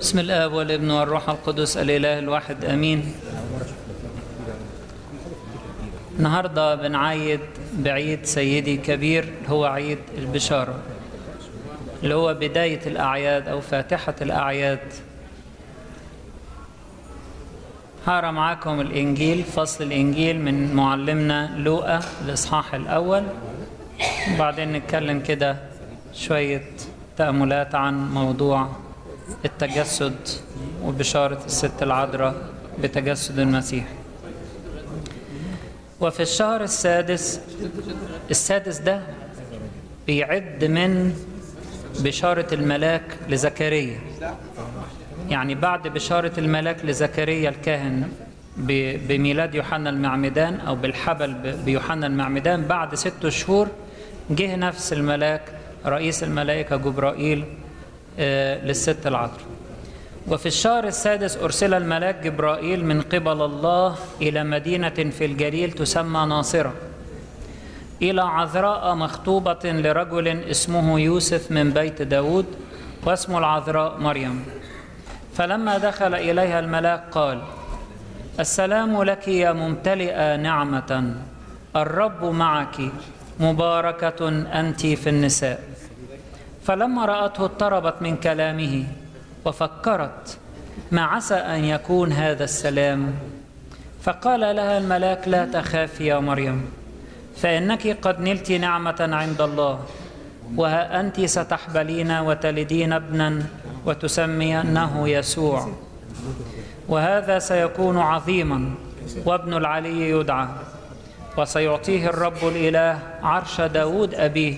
بسم الآب والابن والروح القدس الإله الواحد أمين النهاردة بنعيد بعيد سيدي كبير هو عيد البشارة اللي هو بداية الأعياد أو فاتحة الأعياد هقرا معاكم الإنجيل فصل الإنجيل من معلمنا لوقا الإصحاح الأول وبعدين نتكلم كده شوية تأملات عن موضوع التجسد وبشارة الست العذراء بتجسد المسيح وفي الشهر السادس السادس ده بيعد من بشارة الملاك لزكريا يعني بعد بشارة الملاك لزكريا الكاهن بميلاد يوحنا المعمدان أو بالحبل بيوحنا المعمدان بعد ست شهور جه نفس الملاك رئيس الملائكة جبرائيل للست العذراء وفي الشهر السادس أرسل الملاك جبرائيل من قبل الله إلى مدينة في الجليل تسمى ناصرة إلى عذراء مخطوبة لرجل اسمه يوسف من بيت داود واسم العذراء مريم فلما دخل إليها الملاك قال السلام لك يا ممتلئة نعمة الرب معك مباركة أنت في النساء فلما رأته اضطربت من كلامه وفكرت ما عسى أن يكون هذا السلام فقال لها الملاك لا تخافي يا مريم فإنك قد نلت نعمة عند الله وها أنت ستحبلين وتلدين ابنا وتسمينه يسوع وهذا سيكون عظيما وابن العلي يدعى وسيعطيه الرب الإله عرش داود أبيه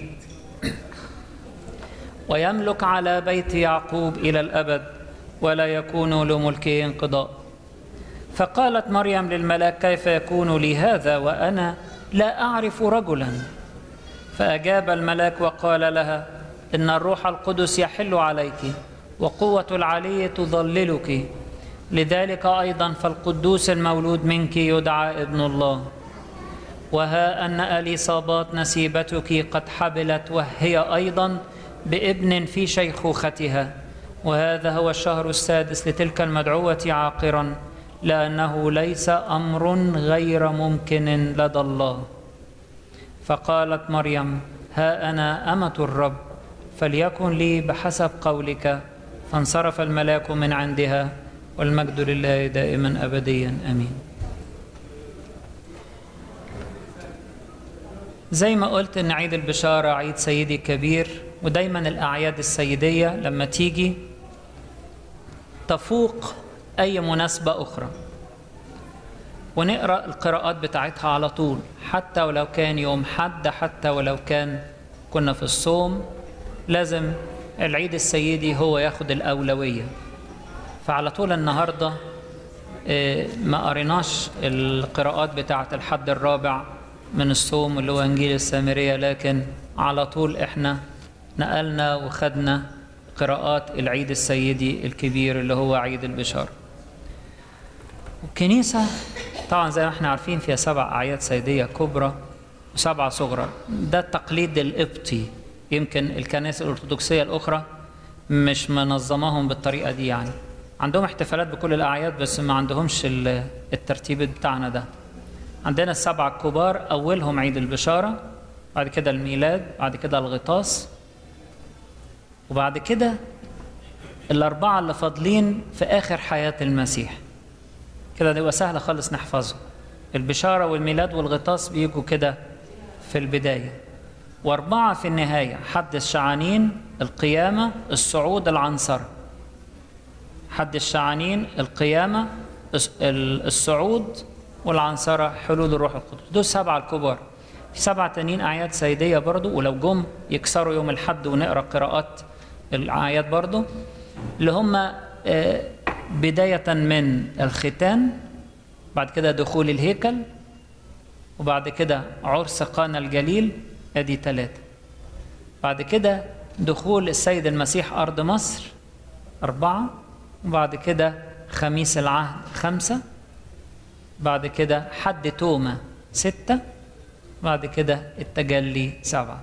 ويملك على بيت يعقوب إلى الأبد ولا يكون لملكه انقضاء فقالت مريم للملاك كيف يكون لي هذا وأنا لا أعرف رجلا فأجاب الملاك وقال لها إن الروح القدس يحل عليك وقوة العلي تظللك لذلك أيضا فالقدوس المولود منك يدعى ابن الله وها أن أليصابات نسيبتك قد حبلت وهي أيضا بابن في شيخوختها وهذا هو الشهر السادس لتلك المدعوة عاقرا لأنه ليس أمر غير ممكن لدى الله فقالت مريم ها أنا أمة الرب فليكن لي بحسب قولك فانصرف الملاك من عندها والمجد لله دائما أبديا أمين زي ما قلت ان عيد البشارة عيد سيدي كبير ودايما الأعياد السيدية لما تيجي تفوق أي مناسبة أخرى ونقرأ القراءات بتاعتها على طول حتى ولو كان يوم حد حتى ولو كان كنا في الصوم لازم العيد السيدي هو ياخد الأولوية فعلى طول النهاردة ما قريناش القراءات بتاعة الحد الرابع من الصوم اللي هو انجيل السامريه لكن على طول احنا نقلنا وخدنا قراءات العيد السيدي الكبير اللي هو عيد البشاره الكنيسه طبعا زي ما احنا عارفين فيها سبع اعياد سيديه كبرى وسبعه صغرى ده التقليد القبطي يمكن الكنائس الارثوذكسيه الاخرى مش منظماهم بالطريقه دي يعني عندهم احتفالات بكل الاعياد بس ما عندهمش الترتيب بتاعنا ده عندنا السبعة الكبار أولهم عيد البشارة بعد كده الميلاد بعد كده الغطاس وبعد كده الأربعة اللي فاضلين في آخر حياة المسيح كده ده يبقى سهل خالص نحفظه البشارة والميلاد والغطاس بيجوا كده في البداية وأربعة في النهاية حد الشعانين القيامة الصعود العنصرة حد الشعانين القيامة الصعود والعنصرة حلول الروح القدس دول سبعة الكبار في سبعة تانيين أعياد سيدية برضو ولو جم يكسروا يوم الحد ونقرأ قراءات الأعياد برضو اللي هم بداية من الختان بعد كده دخول الهيكل وبعد كده عرس قانا الجليل ادي ثلاثة بعد كده دخول السيد المسيح أرض مصر أربعة وبعد كده خميس العهد خمسة بعد كده حد تومة ستة بعد كده التجلي سبعة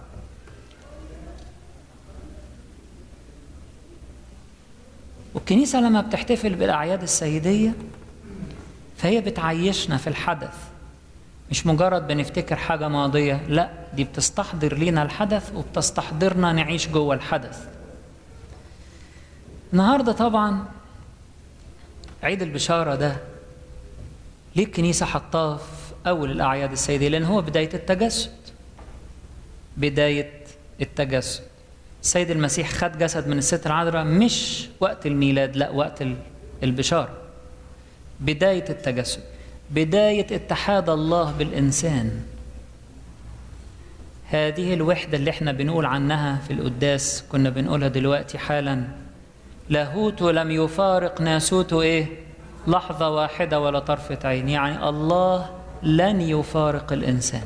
والكنيسة لما بتحتفل بالأعياد السيدية فهي بتعيشنا في الحدث مش مجرد بنفتكر حاجة ماضية لا دي بتستحضر لنا الحدث وبتستحضرنا نعيش جوه الحدث النهاردة طبعا عيد البشارة ده ليه الكنيسة حطاه في أول الأعياد السيدية لأن هو بداية التجسد بداية التجسد السيد المسيح خد جسد من الست العذراء مش وقت الميلاد لا وقت البشارة بداية التجسد بداية اتحاد الله بالإنسان هذه الوحدة اللي احنا بنقول عنها في القداس كنا بنقولها دلوقتي حالا لاهوت لم يفارق ناسوت ايه لحظة واحدة ولا طرفة عين يعني الله لن يفارق الإنسان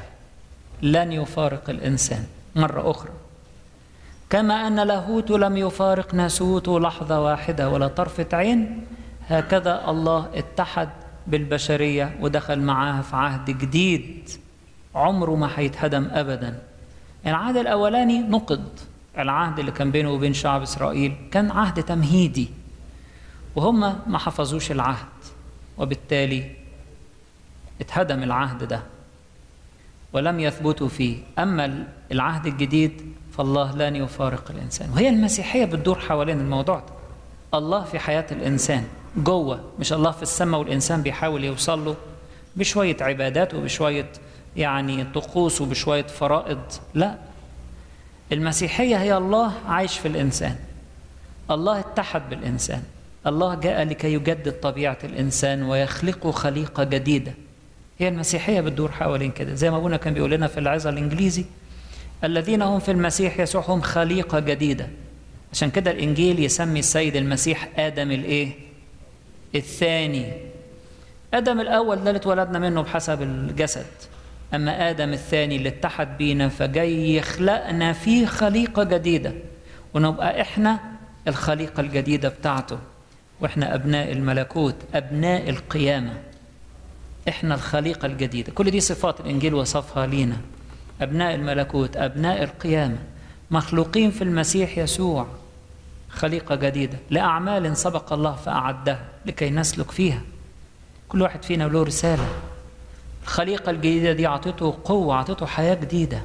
لن يفارق الإنسان مرة أخرى كما أن لاهوت لم يفارق ناسوت لحظة واحدة ولا طرفة عين هكذا الله اتحد بالبشرية ودخل معاها في عهد جديد عمره ما هيتهدم أبدا العهد الأولاني نقض العهد اللي كان بينه وبين شعب إسرائيل كان عهد تمهيدي وهم ما حفظوش العهد وبالتالي اتهدم العهد ده ولم يثبتوا فيه أما العهد الجديد فالله لن يفارق الإنسان وهي المسيحية بتدور حوالين الموضوع ده الله في حياة الإنسان جوه مش الله في السماء والإنسان بيحاول يوصل له بشوية عبادات وبشوية يعني طقوس وبشوية فرائض لا المسيحية هي الله عايش في الإنسان الله اتحد بالإنسان الله جاء لكي يجدد طبيعة الإنسان ويخلقه خليقة جديدة هي المسيحية بتدور حوالين كده زي ما أبونا كان بيقول لنا في العظة الإنجليزي الذين هم في المسيح يسوع هم خليقة جديدة عشان كده الإنجيل يسمي السيد المسيح آدم الإيه؟ الثاني آدم الأول ده اللي اتولدنا منه بحسب الجسد أما آدم الثاني اللي اتحد بينا فجاي يخلقنا فيه خليقة جديدة ونبقى إحنا الخليقة الجديدة بتاعته وإحنا أبناء الملكوت أبناء القيامة إحنا الخليقة الجديدة كل دي صفات الإنجيل وصفها لينا أبناء الملكوت أبناء القيامة مخلوقين في المسيح يسوع خليقة جديدة لأعمال سبق الله فأعدها لكي نسلك فيها كل واحد فينا له رسالة الخليقة الجديدة دي عطته قوة عطته حياة جديدة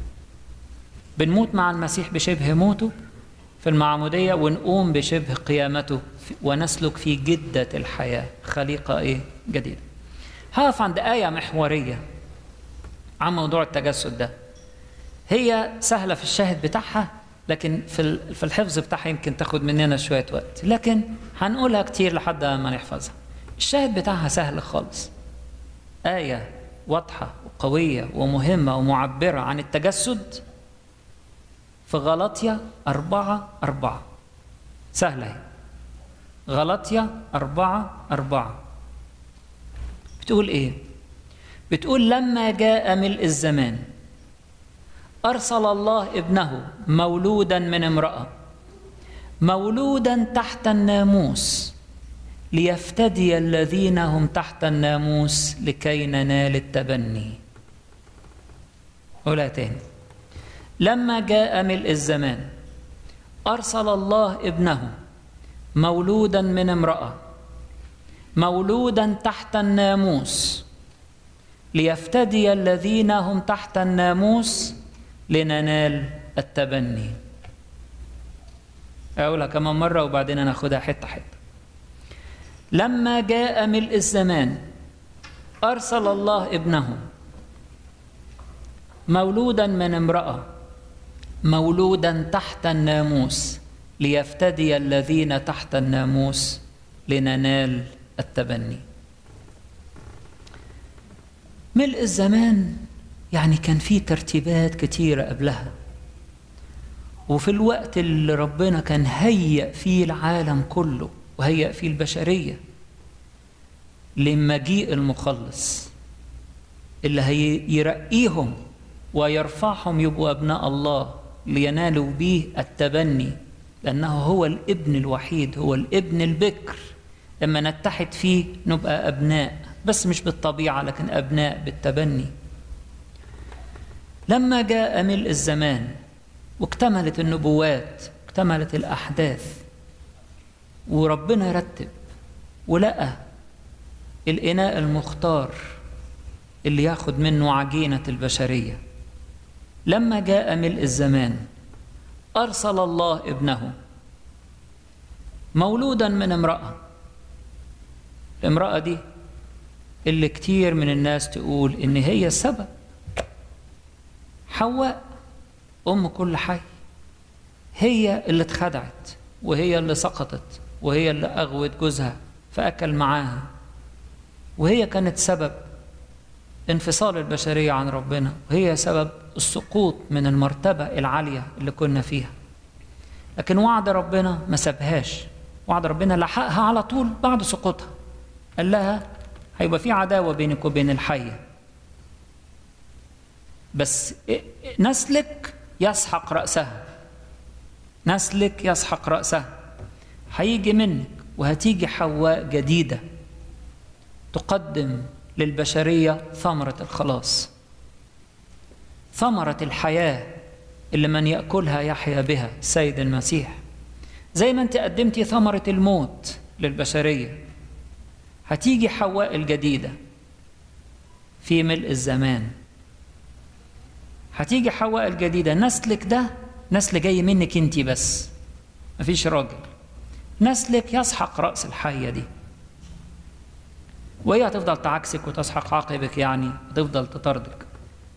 بنموت مع المسيح بشبه موته في المعمودية ونقوم بشبه قيامته ونسلك في جدة الحياة خليقة إيه جديدة هقف عند آية محورية عن موضوع التجسد ده هي سهلة في الشاهد بتاعها لكن في في الحفظ بتاعها يمكن تاخد مننا شوية وقت لكن هنقولها كتير لحد ما نحفظها الشاهد بتاعها سهل خالص آية واضحة وقوية ومهمة ومعبرة عن التجسد في غلطية أربعة أربعة سهلة هي غلطية أربعة أربعة بتقول إيه؟ بتقول لما جاء ملء الزمان أرسل الله ابنه مولودا من امرأة مولودا تحت الناموس ليفتدي الذين هم تحت الناموس لكي ننال التبني أولى تاني لما جاء ملء الزمان أرسل الله ابنه مولودا من امرأة مولودا تحت الناموس ليفتدي الذين هم تحت الناموس لننال التبني أقولها كمان مرة وبعدين ناخدها حتة حتة لما جاء ملء الزمان أرسل الله ابنه مولودا من امرأة مولودا تحت الناموس ليفتدي الذين تحت الناموس لننال التبني ملء الزمان يعني كان في ترتيبات كتيرة قبلها وفي الوقت اللي ربنا كان هيأ فيه العالم كله وهيأ فيه البشرية لمجيء المخلص اللي هيرقيهم ويرفعهم يبقوا أبناء الله لينالوا به التبني لأنه هو الابن الوحيد هو الابن البكر لما نتحد فيه نبقى أبناء بس مش بالطبيعة لكن أبناء بالتبني لما جاء ملء الزمان واكتملت النبوات اكتملت الأحداث وربنا رتب ولقى الإناء المختار اللي ياخد منه عجينة البشرية لما جاء ملء الزمان أرسل الله ابنه مولودا من امرأة الامرأة دي اللي كتير من الناس تقول إن هي السبب حواء أم كل حي هي اللي اتخدعت وهي اللي سقطت وهي اللي أغوت جوزها فأكل معاها وهي كانت سبب انفصال البشرية عن ربنا وهي سبب السقوط من المرتبة العالية اللي كنا فيها لكن وعد ربنا ما سابهاش وعد ربنا لحقها على طول بعد سقوطها قال لها هيبقى في عداوة بينك وبين الحية بس نسلك يسحق رأسها نسلك يسحق رأسها هيجي منك وهتيجي حواء جديدة تقدم للبشرية ثمرة الخلاص ثمرة الحياة اللي من يأكلها يحيا بها السيد المسيح زي ما انت قدمتي ثمرة الموت للبشرية هتيجي حواء الجديدة في ملء الزمان هتيجي حواء الجديدة نسلك ده نسل جاي منك انت بس مفيش راجل نسلك يسحق رأس الحية دي وهي هتفضل تعكسك وتسحق عقبك يعني تفضل تطردك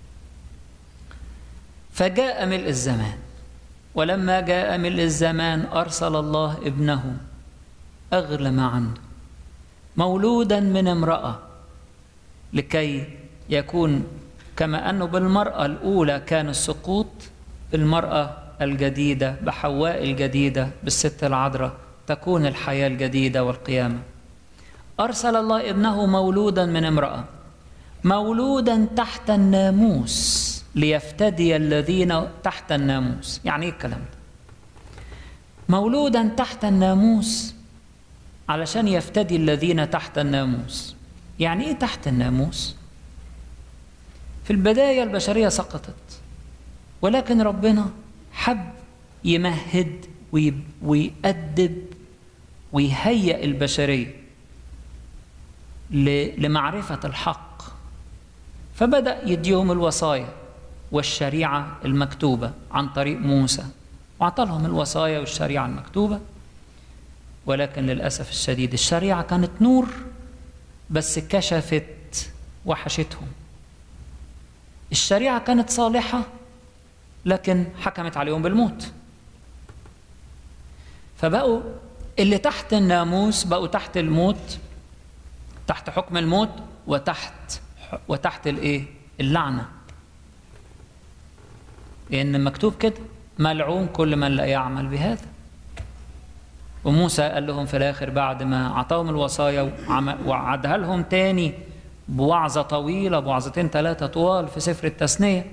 فجاء ملء الزمان ولما جاء ملء الزمان أرسل الله ابنه أغلى ما عنده مولودا من امرأة لكي يكون كما أنه بالمرأة الأولى كان السقوط بالمرأة الجديدة بحواء الجديدة بالست العذراء تكون الحياة الجديدة والقيامة أرسل الله ابنه مولودا من امرأة مولودا تحت الناموس ليفتدي الذين تحت الناموس يعني ايه الكلام ده مولودا تحت الناموس علشان يفتدي الذين تحت الناموس يعني ايه تحت الناموس في البدايه البشريه سقطت ولكن ربنا حب يمهد ويأدب ويهيئ البشريه لمعرفه الحق فبدأ يديهم الوصايا والشريعة المكتوبة عن طريق موسى وأعطى لهم الوصايا والشريعة المكتوبة ولكن للأسف الشديد الشريعة كانت نور بس كشفت وحشتهم الشريعة كانت صالحة لكن حكمت عليهم بالموت فبقوا اللي تحت الناموس بقوا تحت الموت تحت حكم الموت وتحت وتحت الايه اللعنه لأن مكتوب كده ملعون كل من لا يعمل بهذا وموسى قال لهم في الآخر بعد ما أعطاهم الوصايا وعدها لهم تاني بوعظة طويلة بوعظتين ثلاثة طوال في سفر التثنية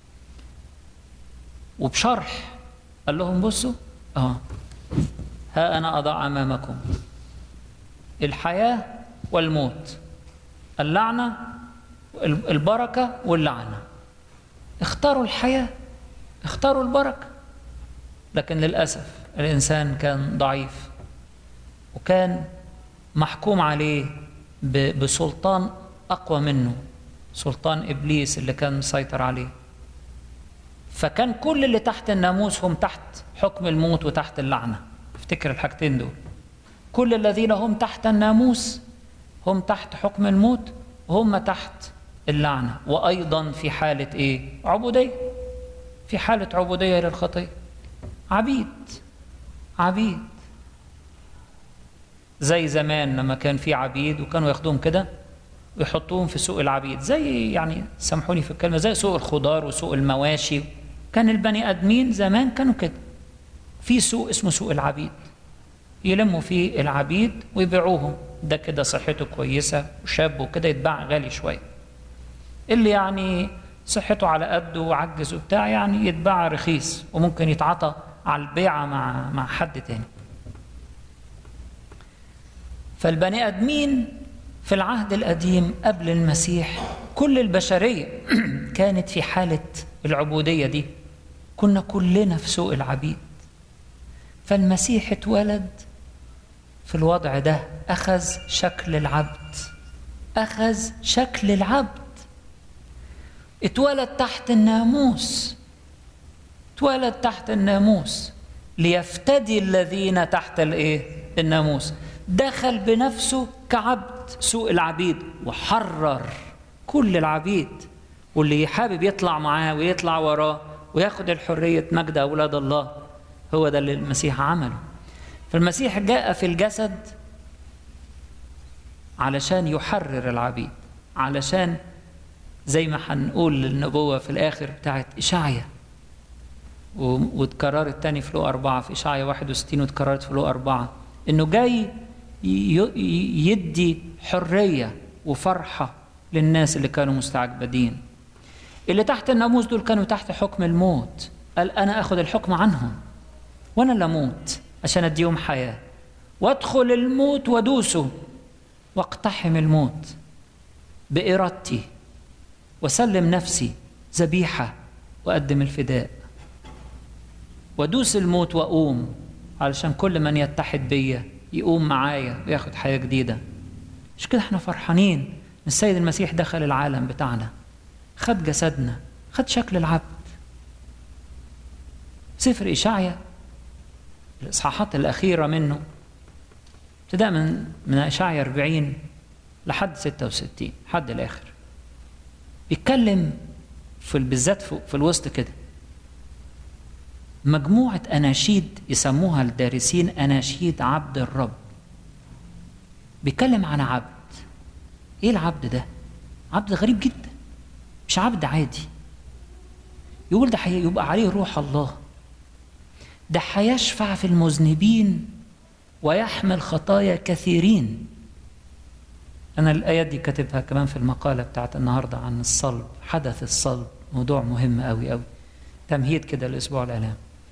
وبشرح قال لهم بصوا اه ها أنا أضع أمامكم الحياة والموت اللعنة البركة واللعنة اختاروا الحياه اختاروا البركة لكن للأسف الإنسان كان ضعيف وكان محكوم عليه بسلطان أقوى منه سلطان إبليس اللي كان مسيطر عليه فكان كل اللي تحت الناموس هم تحت حكم الموت وتحت اللعنة افتكر الحاجتين دول كل الذين هم تحت الناموس هم تحت حكم الموت وهم تحت اللعنة وأيضا في حالة إيه؟ عبودية في حالة عبودية للخطية عبيد عبيد زي زمان لما كان في عبيد وكانوا ياخدوهم كده ويحطوهم في سوق العبيد زي يعني سامحوني في الكلمة زي سوق الخضار وسوق المواشي كان البني آدمين زمان كانوا كده في سوق اسمه سوق العبيد يلموا فيه العبيد ويبيعوهم ده كده صحته كويسة وشاب وكده يتباع غالي شوية اللي يعني صحته على قده وعجز وبتاع يعني يتباع رخيص وممكن يتعاطى على البيعة مع مع حد تاني فالبني آدمين في العهد القديم قبل المسيح كل البشرية كانت في حالة العبودية دي كنا كلنا في سوق العبيد فالمسيح اتولد في الوضع ده أخذ شكل العبد أخذ شكل العبد اتولد تحت الناموس اتولد تحت الناموس ليفتدي الذين تحت الايه الناموس دخل بنفسه كعبد سوق العبيد وحرر كل العبيد واللي حابب يطلع معاه ويطلع وراه وياخد الحرية مجد أولاد الله هو ده اللي المسيح عمله فالمسيح جاء في الجسد علشان يحرر العبيد علشان زي ما هنقول النبوة في الآخر بتاعت إشعيا واتكررت تاني في لو أربعة في إشعيا 61 واتكررت في لو أربعة إنه جاي يدي حرية وفرحة للناس اللي كانوا مستعبدين اللي تحت الناموس دول كانوا تحت حكم الموت قال أنا أخذ الحكم عنهم وأنا اللي أموت عشان أديهم حياة وأدخل الموت وأدوسه واقتحم الموت بإرادتي وسلم نفسي ذبيحة وأقدم الفداء وأدوس الموت وأقوم علشان كل من يتحد بيا يقوم معايا وياخد حياة جديدة مش كده احنا فرحانين ان السيد المسيح دخل العالم بتاعنا خد جسدنا خد شكل العبد سفر إشعيا الإصحاحات الأخيرة منه ابتداء من من إشعيا 40 لحد 66 لحد الآخر بيتكلم في بالذات في الوسط كده مجموعة أناشيد يسموها الدارسين أناشيد عبد الرب بيتكلم عن عبد إيه العبد ده؟ عبد غريب جدا مش عبد عادي يقول ده يبقى عليه روح الله ده هيشفع في المذنبين ويحمل خطايا كثيرين أنا الآيات دي كاتبها كمان في المقالة بتاعت النهاردة عن الصلب حدث الصلب موضوع مهم أوي أوي تمهيد كده الأسبوع الإعلام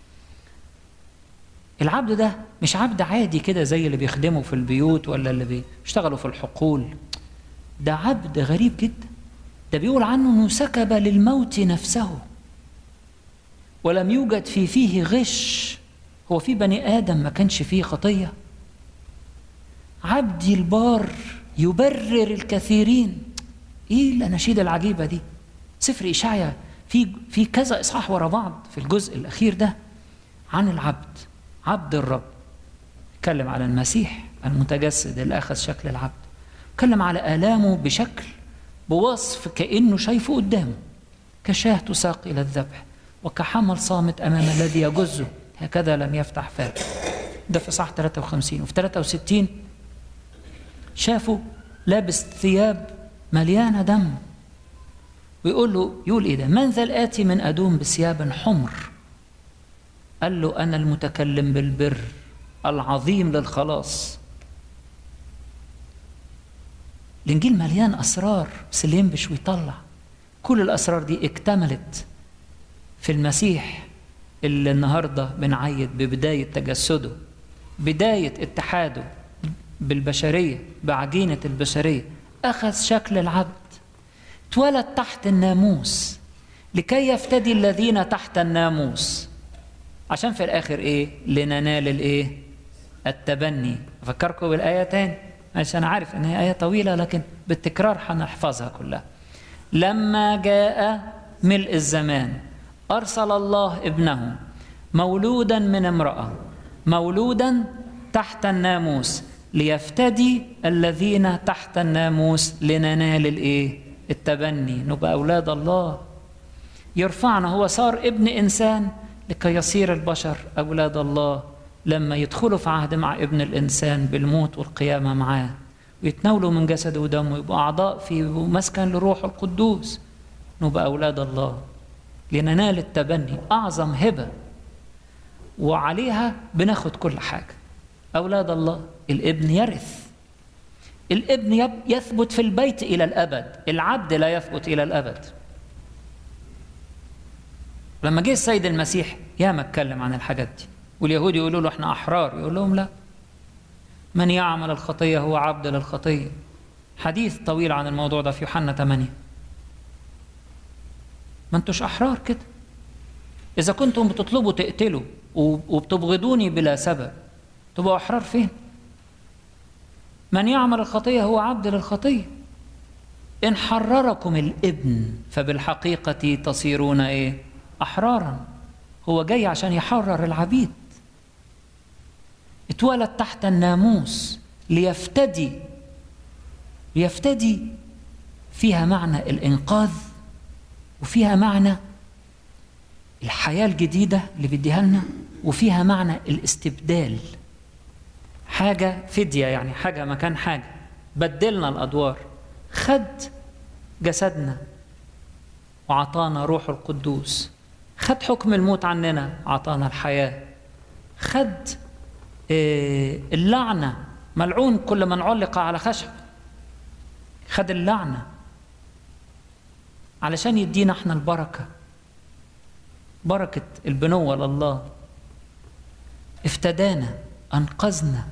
العبد ده مش عبد عادي كده زي اللي بيخدموا في البيوت ولا اللي بيشتغلوا في الحقول ده عبد غريب جدا ده بيقول عنه انه سكب للموت نفسه ولم يوجد في فيه غش هو في بني ادم ما كانش فيه خطيه عبدي البار يبرر الكثيرين ايه الاناشيد العجيبه دي سفر اشعيا في في كذا اصحاح ورا بعض في الجزء الاخير ده عن العبد عبد الرب اتكلم على المسيح المتجسد اللي اخذ شكل العبد اتكلم على الامه بشكل بوصف كانه شايفه قدامه كشاه تساق الى الذبح وكحمل صامت امام الذي يجزه هكذا لم يفتح فاه ده في صح 53 وفي 63 شافه لابس ثياب مليانه دم ويقول له يقول ايه ده من ذا الاتي من ادوم بثياب حمر قال له انا المتكلم بالبر العظيم للخلاص الانجيل مليان اسرار بس اللي ينبش ويطلع كل الاسرار دي اكتملت في المسيح اللي النهارده بنعيد ببدايه تجسده بدايه اتحاده بالبشريه بعجينه البشريه اخذ شكل العبد اتولد تحت الناموس لكي يفتدي الذين تحت الناموس عشان في الاخر ايه لننال الايه التبني افكركم بالايه تاني عشان عارف ان هي ايه طويله لكن بالتكرار هنحفظها كلها لما جاء ملء الزمان ارسل الله ابنه مولودا من امراه مولودا تحت الناموس ليفتدي الذين تحت الناموس لننال الايه التبني نبقى اولاد الله يرفعنا هو صار ابن انسان لكي يصير البشر اولاد الله لما يدخلوا في عهد مع ابن الانسان بالموت والقيامه معاه ويتناولوا من جسده ودمه يبقوا اعضاء في مسكن لروح القدوس نبقى اولاد الله لننال التبني اعظم هبه وعليها بناخد كل حاجه اولاد الله الابن يرث الابن يثبت في البيت الى الابد العبد لا يثبت الى الابد لما جه السيد المسيح ياما اتكلم عن الحاجات دي واليهود يقولوا له احنا احرار يقول لهم لا من يعمل الخطيه هو عبد للخطيه حديث طويل عن الموضوع ده في يوحنا 8 ما انتوش احرار كده اذا كنتم بتطلبوا تقتلوا وبتبغضوني بلا سبب تبقوا احرار فين من يعمل الخطية هو عبد للخطية إن حرركم الابن فبالحقيقة تصيرون إيه أحرارا هو جاي عشان يحرر العبيد اتولد تحت الناموس ليفتدي ليفتدي فيها معنى الإنقاذ وفيها معنى الحياة الجديدة اللي بيديها لنا وفيها معنى الاستبدال حاجة فدية يعني حاجة مكان حاجة بدلنا الأدوار خد جسدنا وعطانا روح القدوس خد حكم الموت عننا عطانا الحياة خد اللعنة ملعون كل من علق على خشب خد اللعنة علشان يدينا احنا البركة بركة البنوة لله افتدانا أنقذنا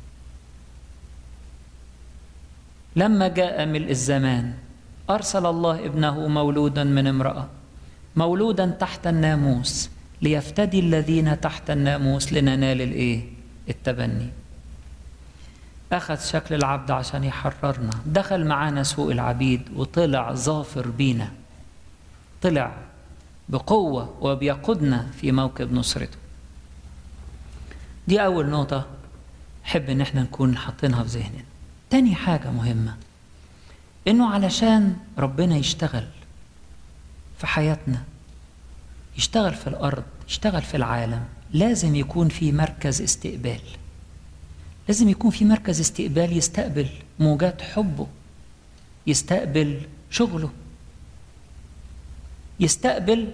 لما جاء ملء الزمان أرسل الله ابنه مولودا من امرأة مولودا تحت الناموس ليفتدي الذين تحت الناموس لننال الايه التبني أخذ شكل العبد عشان يحررنا دخل معانا سوق العبيد وطلع ظافر بينا طلع بقوة وبيقودنا في موكب نصرته دي أول نقطة حب إن احنا نكون حاطينها في ذهننا تاني حاجة مهمة إنه علشان ربنا يشتغل في حياتنا يشتغل في الأرض يشتغل في العالم لازم يكون في مركز استقبال لازم يكون في مركز استقبال يستقبل موجات حبه يستقبل شغله يستقبل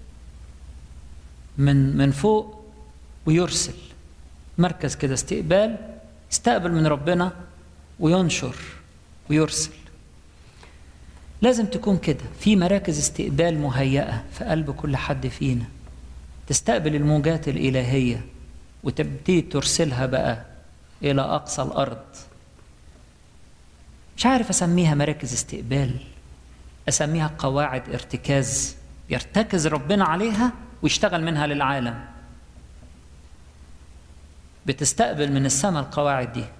من من فوق ويرسل مركز كده استقبال يستقبل من ربنا وينشر ويرسل لازم تكون كده في مراكز استقبال مهيئة في قلب كل حد فينا تستقبل الموجات الإلهية وتبتدي ترسلها بقى إلى أقصى الأرض مش عارف أسميها مراكز استقبال أسميها قواعد ارتكاز يرتكز ربنا عليها ويشتغل منها للعالم بتستقبل من السماء القواعد دي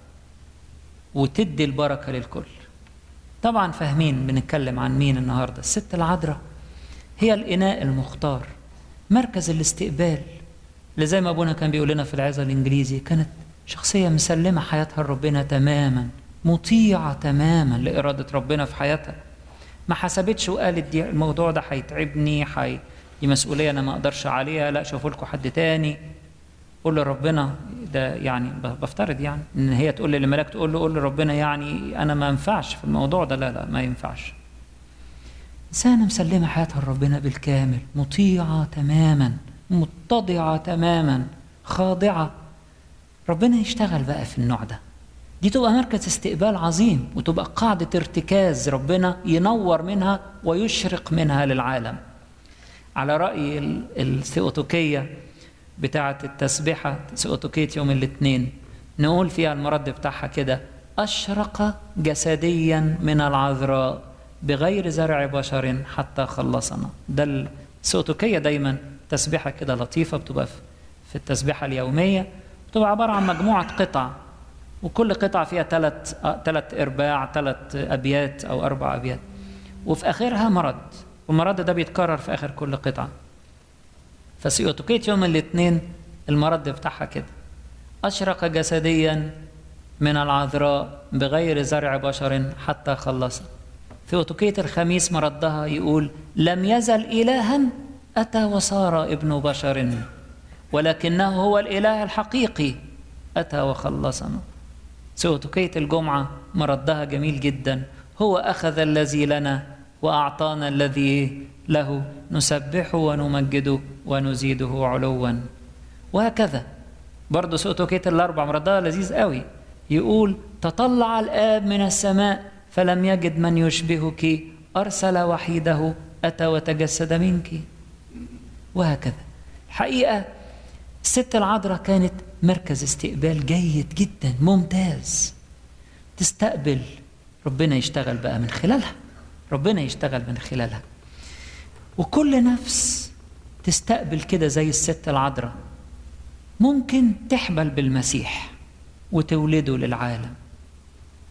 وتدي البركة للكل طبعا فاهمين بنتكلم عن مين النهاردة الست العذراء هي الإناء المختار مركز الاستقبال اللي زي ما أبونا كان بيقول لنا في العظة الإنجليزي كانت شخصية مسلمة حياتها لربنا تماما مطيعة تماما لإرادة ربنا في حياتها ما حسبتش وقالت دي الموضوع ده هيتعبني حي دي مسؤولية أنا ما أقدرش عليها لا شوفوا لكم حد تاني قول لربنا ده يعني بفترض يعني ان هي تقول للملاك تقول له قول لربنا يعني انا ما ينفعش في الموضوع ده لا لا ما ينفعش انسانه مسلمه حياتها لربنا بالكامل مطيعه تماما متضعه تماما خاضعه ربنا يشتغل بقى في النوع ده دي تبقى مركز استقبال عظيم وتبقى قاعدة ارتكاز ربنا ينور منها ويشرق منها للعالم على رأي الثيوتوكية بتاعة التسبيحة سؤتوكية يوم الاثنين نقول فيها المرد بتاعها كده أشرق جسديا من العذراء بغير زرع بشر حتى خلصنا ده السؤتوكية دايما تسبيحة كده لطيفة بتبقى في التسبيحة اليومية بتبقى عبارة عن مجموعة قطع وكل قطعة فيها ثلاث ثلاث إرباع ثلاث أبيات أو أربع أبيات وفي آخرها مرض والمرض ده بيتكرر في آخر كل قطعة فسيوتوكية يوم الاثنين المرد بتاعها كده أشرق جسديا من العذراء بغير زرع بشر حتى خلص ثيوتوكية الخميس مردها يقول لم يزل إلها أتى وصار ابن بشر ولكنه هو الإله الحقيقي أتى وخلصنا ثيوتوكية الجمعة مردها جميل جدا هو أخذ الذي لنا وأعطانا الذي له نسبحه ونمجده ونزيده علوا وهكذا برضه سؤتوكيت الأربع مردها لذيذ قوي يقول تطلع الآب من السماء فلم يجد من يشبهك أرسل وحيده أتى وتجسد منك وهكذا الحقيقة الست العذراء كانت مركز استقبال جيد جدا ممتاز تستقبل ربنا يشتغل بقى من خلالها ربنا يشتغل من خلالها وكل نفس تستقبل كده زي الست العذراء ممكن تحبل بالمسيح وتولده للعالم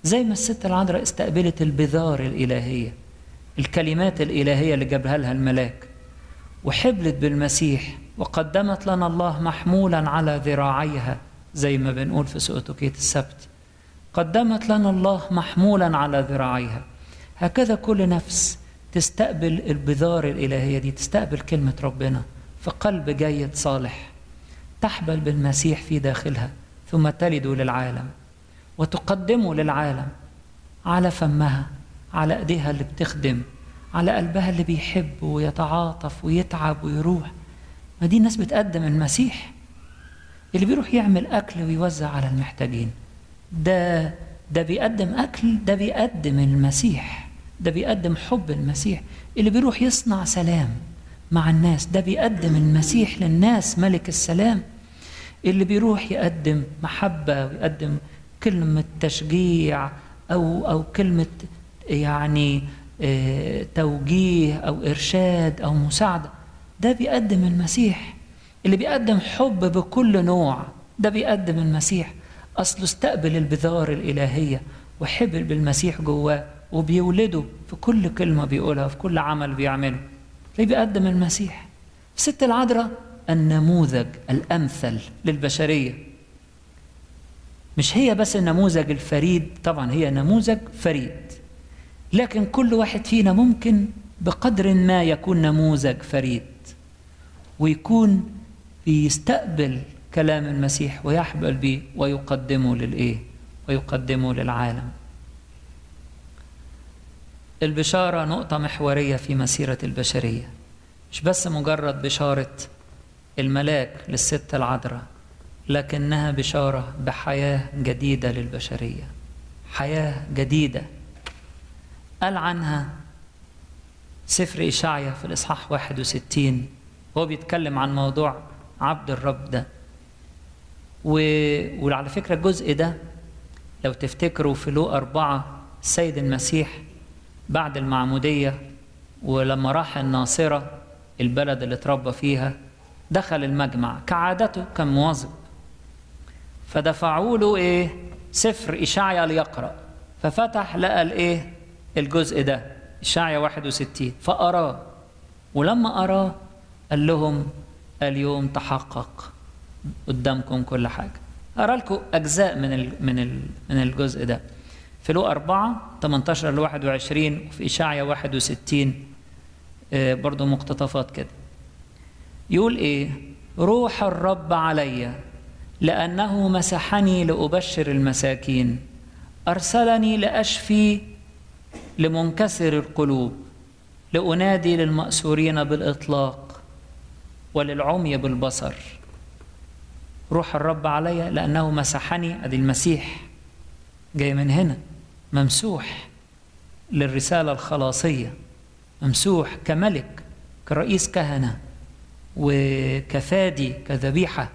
زي ما الست العذراء استقبلت البذار الإلهية الكلمات الإلهية اللي جابها لها الملاك وحبلت بالمسيح وقدمت لنا الله محمولا على ذراعيها زي ما بنقول في سؤتوكية السبت قدمت لنا الله محمولا على ذراعيها هكذا كل نفس تستقبل البذار الإلهية دي تستقبل كلمة ربنا في قلب جيد صالح تحبل بالمسيح في داخلها ثم تلد للعالم وتقدمه للعالم على فمها على ايديها اللي بتخدم على قلبها اللي بيحب ويتعاطف ويتعب ويروح ما دي الناس بتقدم المسيح اللي بيروح يعمل اكل ويوزع على المحتاجين ده ده بيقدم اكل ده بيقدم المسيح ده بيقدم حب المسيح اللي بيروح يصنع سلام مع الناس ده بيقدم المسيح للناس ملك السلام اللي بيروح يقدم محبة ويقدم كلمة تشجيع أو أو كلمة يعني اه توجيه أو إرشاد أو مساعدة ده بيقدم المسيح اللي بيقدم حب بكل نوع ده بيقدم المسيح أصله استقبل البذار الإلهية وحبل بالمسيح جواه وبيولده في كل كلمة بيقولها في كل عمل بيعمله اللي بيقدم المسيح ست العذراء النموذج الأمثل للبشرية مش هي بس النموذج الفريد طبعا هي نموذج فريد لكن كل واحد فينا ممكن بقدر ما يكون نموذج فريد ويكون بيستقبل كلام المسيح ويحبل به ويقدمه للايه ويقدمه للعالم البشاره نقطه محوريه في مسيره البشريه مش بس مجرد بشاره الملاك للست العذراء لكنها بشاره بحياه جديده للبشريه حياه جديده قال عنها سفر إشعيا في الإصحاح 61 هو بيتكلم عن موضوع عبد الرب ده و... وعلى فكرة الجزء ده لو تفتكروا في لو أربعة السيد المسيح بعد المعمودية ولما راح الناصرة البلد اللي اتربى فيها دخل المجمع كعادته كان مواظب فدفعوا له ايه سفر إشعيا ليقرأ ففتح لقى الايه الجزء ده إشعيا 61 فأراه ولما أراه قال لهم اليوم تحقق قدامكم كل حاجة أرى لكم أجزاء من ال من ال من الجزء ده في لو 4 18 ل 21 وفي إشعيا 61 آه برضه مقتطفات كده يقول إيه روح الرب علي لأنه مسحني لأبشر المساكين أرسلني لأشفي لمنكسر القلوب لأنادي للمأسورين بالإطلاق وللعمي بالبصر روح الرب علي لأنه مسحني أدي المسيح جاي من هنا ممسوح للرسالة الخلاصية ممسوح كملك كرئيس كهنة وكفادي كذبيحة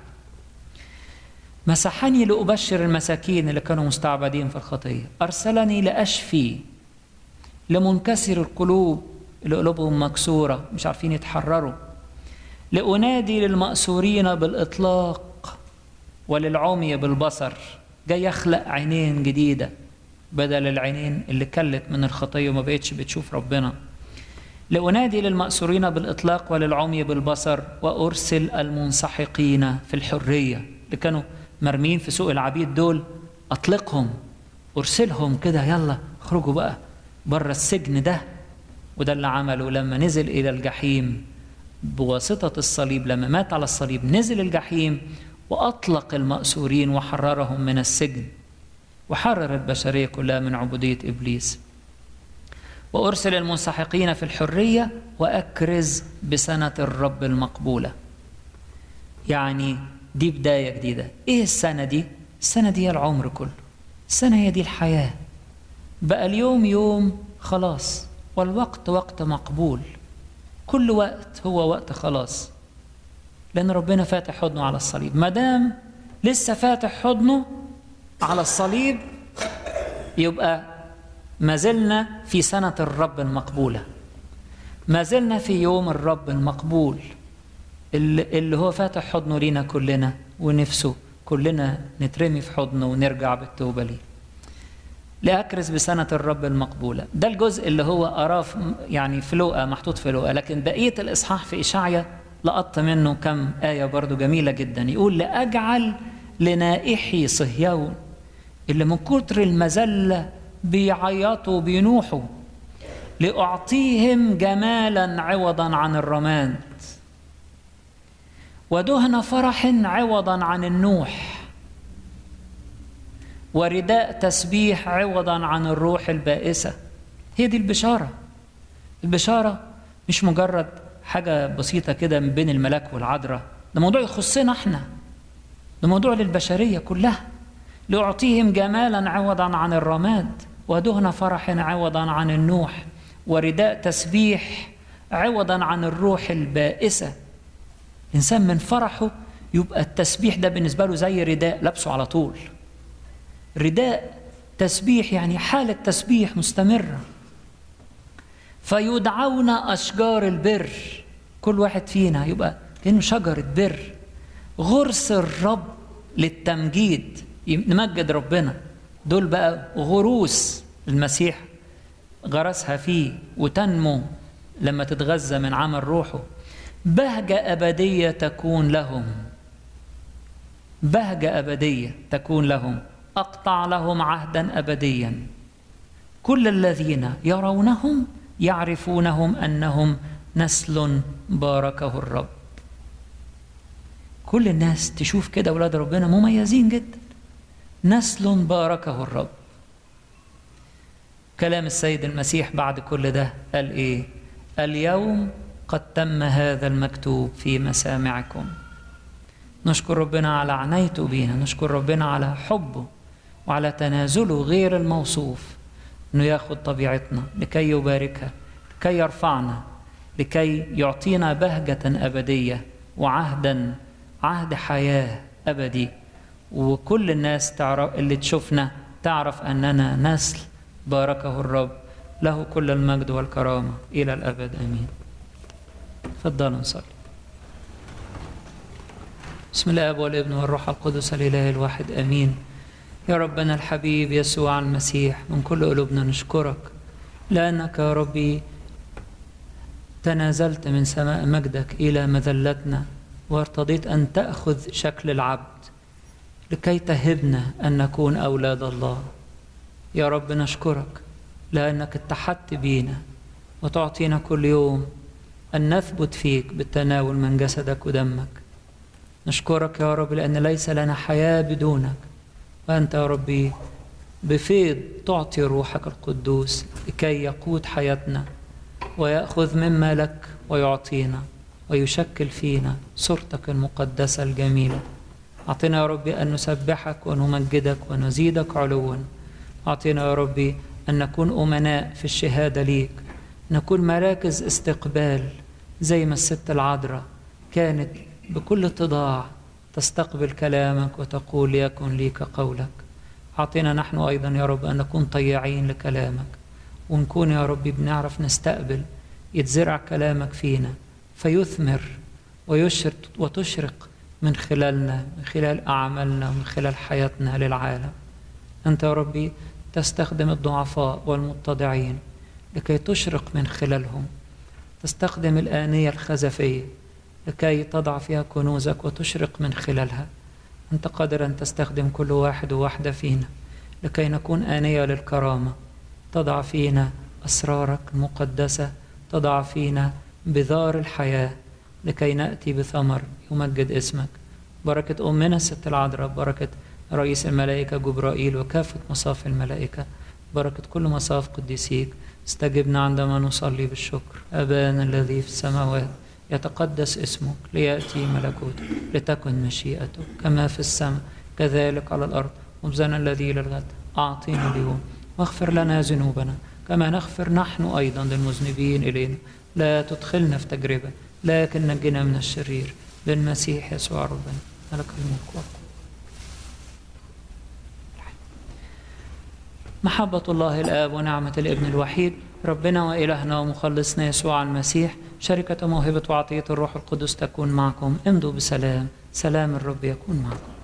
مسحني لأبشر المساكين اللي كانوا مستعبدين في الخطية أرسلني لأشفي لمنكسر القلوب اللي قلوبهم مكسورة مش عارفين يتحرروا لأنادي للمأسورين بالإطلاق وللعمي بالبصر جاي يخلق عينين جديدة بدل العينين اللي كلت من الخطية وما بقتش بتشوف ربنا لأنادي للمأسورين بالإطلاق وللعمي بالبصر وأرسل المنسحقين في الحرية اللي كانوا مرمين في سوق العبيد دول أطلقهم أرسلهم كده يلا اخرجوا بقى بره السجن ده وده اللي عمله لما نزل إلى الجحيم بواسطة الصليب لما مات على الصليب نزل الجحيم وأطلق المأسورين وحررهم من السجن وحرر البشرية كلها من عبودية إبليس وأرسل المنسحقين في الحرية وأكرز بسنة الرب المقبولة يعني دي بداية جديدة إيه السنة دي؟ السنة دي هي العمر كله السنة هي دي الحياة بقى اليوم يوم خلاص والوقت وقت مقبول كل وقت هو وقت خلاص لأن ربنا فاتح حضنه على الصليب ما دام لسه فاتح حضنه على الصليب يبقى ما زلنا في سنة الرب المقبولة ما زلنا في يوم الرب المقبول اللي هو فاتح حضنه لينا كلنا ونفسه كلنا نترمي في حضنه ونرجع بالتوبة ليه لأكرز بسنة الرب المقبولة ده الجزء اللي هو أراه يعني في لوقا محطوط في لوقا لكن بقية الإصحاح في إشعيا لقطت منه كم آية برضو جميلة جدا يقول لأجعل لنائحي صهيون اللي من كتر المذلة بيعيطوا وبينوحوا لأعطيهم جمالا عوضا عن الرماد ودهن فرح عوضا عن النوح ورداء تسبيح عوضا عن الروح البائسة هي دي البشارة البشارة مش مجرد حاجة بسيطة كده من بين الملاك والعذراء ده موضوع يخصنا احنا ده موضوع للبشرية كلها لأعطيهم جمالا عوضا عن الرماد ودهن فرح عوضا عن النوح ورداء تسبيح عوضا عن الروح البائسة إنسان من فرحه يبقى التسبيح ده بالنسبة له زي رداء لابسه على طول رداء تسبيح يعني حالة تسبيح مستمرة فيدعون أشجار البر كل واحد فينا يبقى كأنه شجرة بر غرس الرب للتمجيد نمجد ربنا دول بقى غروس المسيح غرسها فيه وتنمو لما تتغذى من عمل روحه بهجة أبدية تكون لهم بهجة أبدية تكون لهم أقطع لهم عهدا أبديا كل الذين يرونهم يعرفونهم أنهم نسل باركه الرب كل الناس تشوف كده أولاد ربنا مميزين جدا نسل باركه الرب كلام السيد المسيح بعد كل ده قال إيه اليوم قد تم هذا المكتوب في مسامعكم نشكر ربنا على عنايته بينا نشكر ربنا على حبه وعلى تنازله غير الموصوف انه ياخد طبيعتنا لكي يباركها لكي يرفعنا لكي يعطينا بهجة أبدية وعهدا عهد حياة أبدي وكل الناس تعرف اللي تشوفنا تعرف أننا نسل باركه الرب له كل المجد والكرامة إلى الأبد آمين تفضلوا نصلي بسم الله والابن والروح القدس الإله الواحد آمين يا ربنا الحبيب يسوع المسيح من كل قلوبنا نشكرك لأنك يا ربي تنازلت من سماء مجدك إلى مذلتنا وارتضيت أن تأخذ شكل العبد لكي تهبنا أن نكون أولاد الله يا رب نشكرك لأنك اتحدت بينا وتعطينا كل يوم أن نثبت فيك بالتناول من جسدك ودمك نشكرك يا رب لأن ليس لنا حياة بدونك وأنت يا ربي بفيض تعطي روحك القدوس لكي يقود حياتنا ويأخذ مما لك ويعطينا ويشكل فينا صورتك المقدسة الجميلة أعطنا يا ربي أن نسبحك ونمجدك ونزيدك علوا أعطنا يا ربي أن نكون أمناء في الشهادة ليك نكون مراكز استقبال زي ما الست العذراء كانت بكل اتضاع تستقبل كلامك وتقول ليكن ليك قولك أعطنا نحن أيضا يا رب أن نكون طيعين لكلامك ونكون يا رب بنعرف نستقبل يتزرع كلامك فينا فيثمر ويشرق وتشرق من خلالنا من خلال أعمالنا ومن خلال حياتنا للعالم أنت يا ربي تستخدم الضعفاء والمتضعين لكي تشرق من خلالهم تستخدم الآنية الخزفية لكي تضع فيها كنوزك وتشرق من خلالها أنت قادر أن تستخدم كل واحد وواحدة فينا لكي نكون آنية للكرامة تضع فينا أسرارك المقدسة تضع فينا بذار الحياة لكي نأتي بثمر يمجد اسمك بركة أمنا الست العذراء بركة رئيس الملائكة جبرائيل وكافة مصاف الملائكة بركة كل مصاف قديسيك استجبنا عندما نصلي بالشكر أبانا الذي في السماوات يتقدس اسمك ليأتي ملكوتك لتكن مشيئتك كما في السماء كذلك على الأرض خبزنا الذي للغد أعطينا اليوم واغفر لنا ذنوبنا كما نغفر نحن أيضا للمذنبين إلينا لا تدخلنا في تجربة لكن نجنا من الشرير بالمسيح يسوع ربنا لك الملك والقوة محبة الله الآب ونعمة الابن الوحيد ربنا وإلهنا ومخلصنا يسوع المسيح شركة موهبة وعطية الروح القدس تكون معكم امضوا بسلام سلام الرب يكون معكم